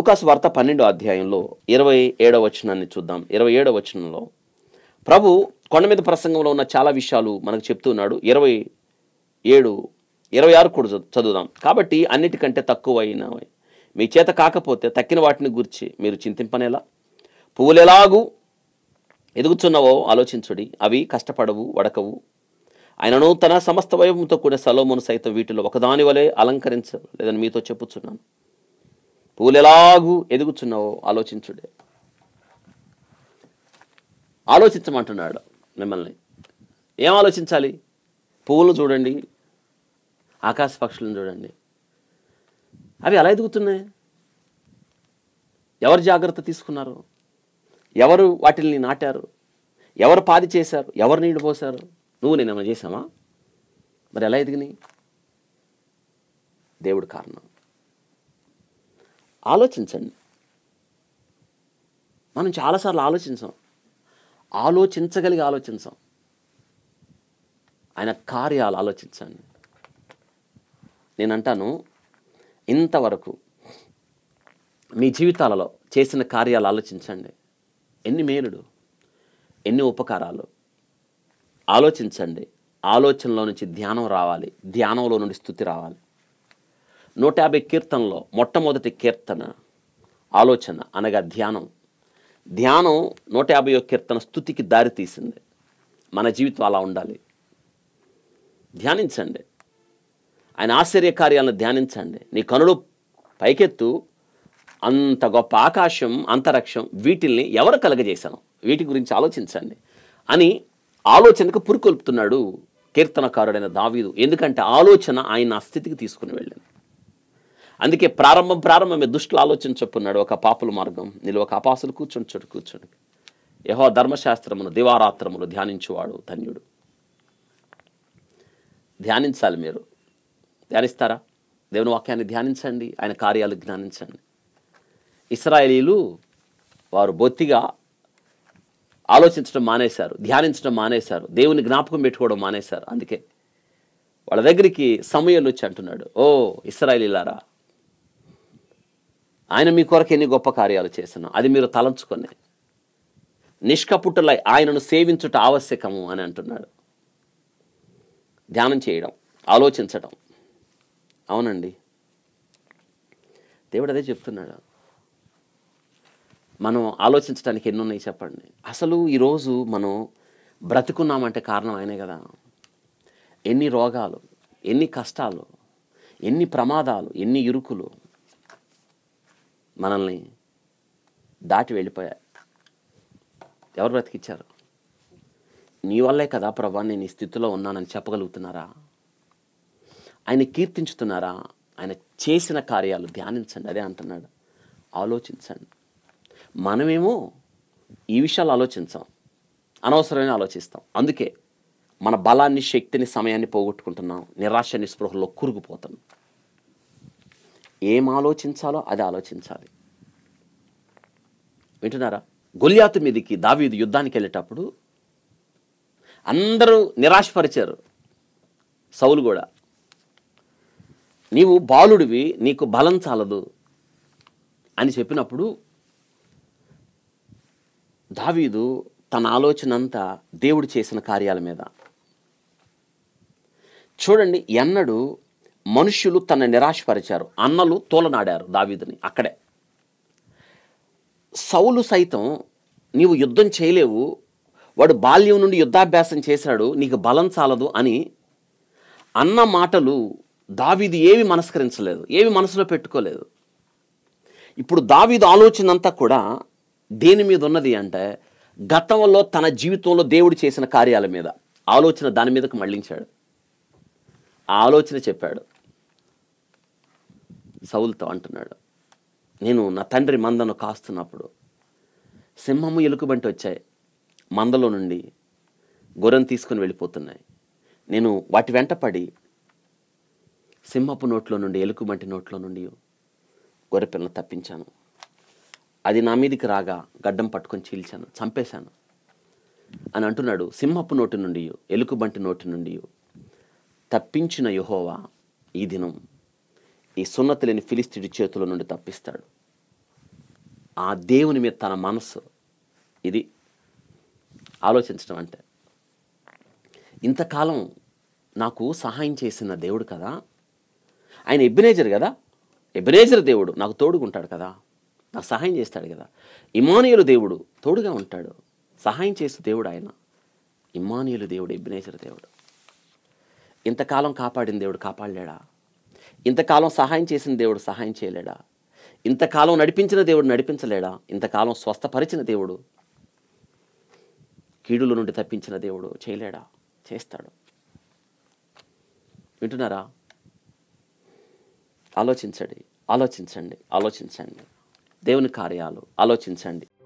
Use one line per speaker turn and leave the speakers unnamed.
లూకాసు వార్త పన్నెండో అధ్యాయంలో ఇరవై ఏడవ వచనాన్ని చూద్దాం ఇరవై ఏడవ వచనంలో ప్రభు కొండ మీద ప్రసంగంలో ఉన్న చాలా విషయాలు మనకు చెప్తున్నాడు ఇరవై ఏడు ఇరవై ఆరు కూడా చదు- చదువుదాం కాబట్టి అన్నిటికంటే తక్కువైన మీ చేత కాకపోతే తక్కిన వాటిని గురించి మీరు చింతింపనేలా పువ్వులు ఎలాగూ ఎదుగుచున్నవో ఆలోచించుడి అవి కష్టపడవు వడకవు ఆయనను తన సమస్త వైభవంతో కూడిన సలోమును సైతం వీటిలో ఒకదాని వలె అలంకరించలేదని మీతో చెప్పుచున్నాను పువ్వులు ఎలాగూ ఎదుగుచున్నావో ఆలోచించుడే ఆలోచించమంటున్నాడు మిమ్మల్ని ఏం ఆలోచించాలి పువ్వులు చూడండి ఆకాశ పక్షులను చూడండి అవి ఎలా ఎదుగుతున్నాయి ఎవరు జాగ్రత్త తీసుకున్నారు ఎవరు వాటిని నాటారు ఎవరు పాది చేశారు ఎవరు నీళ్ళు పోశారు నువ్వు నేను ఏమైనా చేసామా మరి ఎలా ఎదిగినాయి దేవుడు కారణం ఆలోచించండి మనం చాలాసార్లు ఆలోచించాం ఆలోచించగలిగి ఆలోచించాం ఆయన కార్యాలు ఆలోచించండి నేను అంటాను ఇంతవరకు మీ జీవితాలలో చేసిన కార్యాలు ఆలోచించండి ఎన్ని మేలుడు ఎన్ని ఉపకారాలు ఆలోచించండి ఆలోచనలో నుంచి ధ్యానం రావాలి ధ్యానంలో నుండి స్థుతి రావాలి నూట యాభై కీర్తనలో మొట్టమొదటి కీర్తన ఆలోచన అనగా ధ్యానం ధ్యానం నూట యాభై కీర్తన స్థుతికి దారి తీసింది మన జీవితం అలా ఉండాలి ధ్యానించండి ఆయన ఆశ్చర్య కార్యాలను ధ్యానించండి నీ కనులు పైకెత్తు అంత గొప్ప ఆకాశం అంతరిక్షం వీటిల్ని ఎవరు కలగజేశాను వీటి గురించి ఆలోచించండి అని ఆలోచనకు పురుకొల్పుతున్నాడు కీర్తనకారుడైన దావీదు ఎందుకంటే ఆలోచన ఆయన ఆ స్థితికి తీసుకుని వెళ్ళింది అందుకే ప్రారంభం ప్రారంభమే దుష్టులు ఆలోచన చెప్పున్నాడు ఒక పాపుల మార్గం నిలువ ఒక అపాసులు కూర్చొని చోటు కూర్చొని యహో ధర్మశాస్త్రమును దివారాత్రములు ధ్యానించువాడు ధన్యుడు ధ్యానించాలి మీరు ధ్యానిస్తారా దేవుని వాక్యాన్ని ధ్యానించండి ఆయన కార్యాలు ధ్యానించండి ఇస్రాయేలీలు వారు బొత్తిగా ఆలోచించడం మానేశారు ధ్యానించడం మానేశారు దేవుని జ్ఞాపకం పెట్టుకోవడం మానేశారు అందుకే వాళ్ళ దగ్గరికి సమయం వచ్చి అంటున్నాడు ఓ ఇస్రాయేలీలారా ఆయన మీ కొరకు ఎన్ని గొప్ప కార్యాలు చేస్తున్నా అది మీరు తలంచుకొని నిష్కపుట్టులై ఆయనను సేవించుట ఆవశ్యకము అని అంటున్నాడు ధ్యానం చేయడం ఆలోచించడం అవునండి దేవుడు అదే చెప్తున్నాడు మనం ఆలోచించడానికి ఎన్ని ఉన్నాయి చెప్పండి అసలు ఈరోజు మనం బ్రతుకున్నామంటే కారణం ఆయనే కదా ఎన్ని రోగాలు ఎన్ని కష్టాలు ఎన్ని ప్రమాదాలు ఎన్ని ఇరుకులు మనల్ని దాటి వెళ్ళిపోయాయి ఎవరు బ్రతికిచ్చారు నీ వల్లే కదా ప్రభా నేను ఈ స్థితిలో ఉన్నానని చెప్పగలుగుతున్నారా ఆయన కీర్తించుతున్నారా ఆయన చేసిన కార్యాలు ధ్యానించండి అదే అంటున్నాడు ఆలోచించండి మనమేమో ఈ విషయాలు ఆలోచించాం అనవసరమైన ఆలోచిస్తాం అందుకే మన బలాన్ని శక్తిని సమయాన్ని పోగొట్టుకుంటున్నాం నిరాశ నిస్పృహలో కురుగుపోతాం ఏం ఆలోచించాలో అది ఆలోచించాలి వింటున్నారా గొల్యాతు మీదికి దావీదు యుద్ధానికి వెళ్ళేటప్పుడు అందరూ నిరాశపరిచారు సౌలు కూడా నీవు బాలుడివి నీకు బలం చాలదు అని చెప్పినప్పుడు దావీదు తన ఆలోచన అంతా దేవుడు చేసిన కార్యాల మీద చూడండి ఎన్నడు మనుష్యులు తన నిరాశపరిచారు అన్నలు తోలనాడారు దావీదుని అక్కడే సౌలు సైతం నీవు యుద్ధం చేయలేవు వాడు బాల్యం నుండి యుద్ధాభ్యాసం చేశాడు నీకు బలం చాలదు అని అన్న మాటలు దావీదు ఏవి మనస్కరించలేదు ఏవి మనసులో పెట్టుకోలేదు ఇప్పుడు దావీదు ఆలోచన అంతా కూడా దేని మీద ఉన్నది అంటే గతంలో తన జీవితంలో దేవుడు చేసిన కార్యాల మీద ఆలోచన దాని మీదకు మళ్ళించాడు ఆ ఆలోచన చెప్పాడు సౌలుతో అంటున్నాడు నేను నా తండ్రి మందను కాస్తున్నప్పుడు సింహము ఎలుకబంటి వచ్చాయి మందలో నుండి గొర్రెను తీసుకుని వెళ్ళిపోతున్నాయి నేను వాటి వెంట పడి సింహపు నోట్లో నుండి ఎలుకబంటి నోట్లో నుండి గొర్రె పిల్లను తప్పించాను అది నా మీదికి రాగా గడ్డం పట్టుకొని చీల్చాను చంపేశాను అని అంటున్నాడు సింహపు నోటి నుండి ఎలుకబంటి నోటి నుండి తప్పించిన యహోవా ఈ దినం ఈ సున్నతి లేని ఫిలిస్తీడి చేతుల నుండి తప్పిస్తాడు ఆ దేవుని మీద తన మనస్సు ఇది ఆలోచించడం అంటే ఇంతకాలం నాకు సహాయం చేసిన దేవుడు కదా ఆయన ఎబ్బినేజర్ కదా ఎబ్బినేజర్ దేవుడు నాకు తోడుగుంటాడు కదా నాకు సహాయం చేస్తాడు కదా ఇమానియులు దేవుడు తోడుగా ఉంటాడు సహాయం చేసే దేవుడు ఆయన ఇమానియులు దేవుడు ఎబ్బినేజర్ దేవుడు ఇంతకాలం కాపాడిన దేవుడు కాపాడలేడా ఇంతకాలం సహాయం చేసిన దేవుడు సహాయం చేయలేడా ఇంతకాలం నడిపించిన దేవుడు నడిపించలేడా ఇంతకాలం స్వస్థపరిచిన దేవుడు కీడుల నుండి తప్పించిన దేవుడు చేయలేడా చేస్తాడు వింటున్నారా ఆలోచించండి ఆలోచించండి ఆలోచించండి దేవుని కార్యాలు ఆలోచించండి